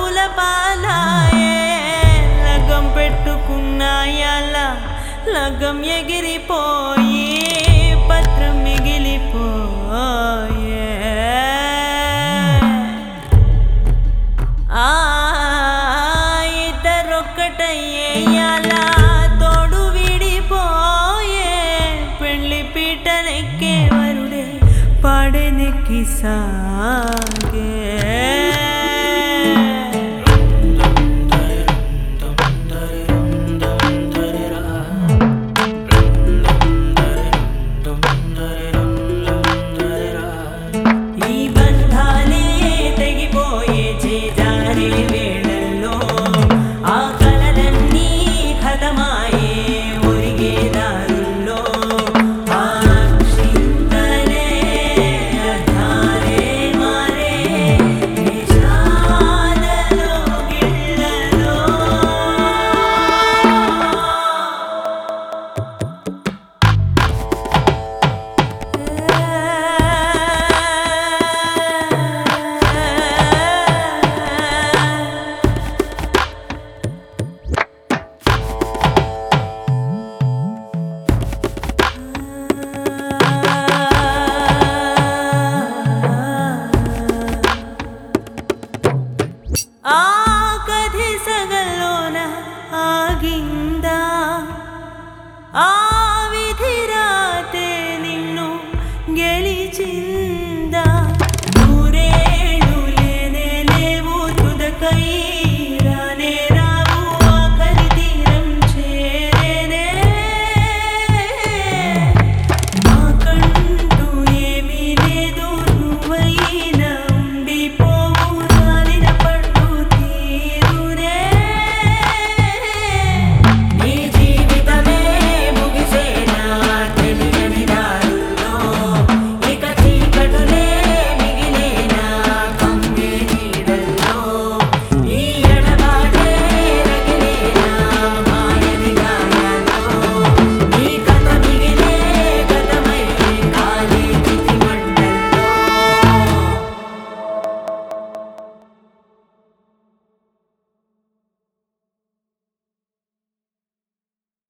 అప్పుల పాలాయే లగ్గం పెట్టుకున్నాయాల లగ్గం ఎగిరిపోయి పత్రం మిగిలిపోయే ఆ ఇద్దరొక్కటయ్యేయాల తోడు విడిపోయే పెళ్లి పీటనెక్కే వరుడే పాడెనెక్కి సాగే ఈ బంధాలే తెగిపోయే చేజారే వేళల్లో ఆ కలలన్నీ ఖతమాయే ఒరిగే దారుల్లో ఆ క్షింతలే అర్థాలే మారే నిజాలలో గిళ్ళలో ఆ కథి సగల్లోన ఆగి